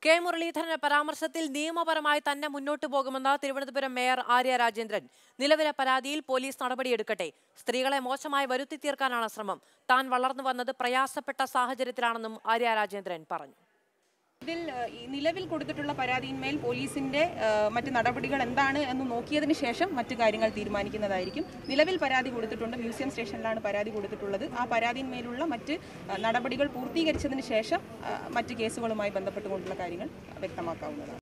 K മുരളീധരന്റെ പരാമർശത്തിൽ നിയമപരമായി തന്നെ മുന്നോട്ടു പോകുമെന്ന് തിരുവനന്തപുരം മേയർ ആര്യ രാജേന്ദ്രൻ നിലവിലെ പരാതിയിൽ പോലീസ് നടപടിയെടുക്കട്ടെ സ്ത്രീകളെ മോശമായി വരുത്തി തീർക്കാനാണ് ശ്രമം താൻ വളർന്നു വന്നത് പ്രയാസപ്പെട്ട സാഹചര്യത്തിലാണെന്നും ആര്യ രാജേന്ദ്രൻ പറഞ്ഞു ഇതിൽ ഏഹ്, ഈ നിലവിൽ കൊടുത്തിട്ടുള്ള പരാതിയിന്മേൽ പോലീസിന്റെ ഏഹ്, മറ്റ് നടപടികൾ എന്താണ് എന്ന് നോക്കിയതിന് ശേഷം മറ്റു കാര്യങ്ങൾ തീരുമാനിക്കുന്നതായിരിക്കും നിലവിൽ പരാതി കൊടുത്തിട്ടുണ്ട് മ്യൂസിയം സ്റ്റേഷനിലാണ് പരാതി കൊടുത്തിട്ടുള്ളത് ആ പരാതിയിന്മേലുള്ള മറ്റ് ഏഹ്, നടപടികൾ പൂർത്തീകരിച്ചതിന് ശേഷം ഏഹ്, മറ്റ് കേസുകളുമായി ബന്ധപ്പെട്ടുകൊണ്ടുള്ള കാര്യങ്ങൾ വ്യക്തമാക്കാവുന്നതാണ്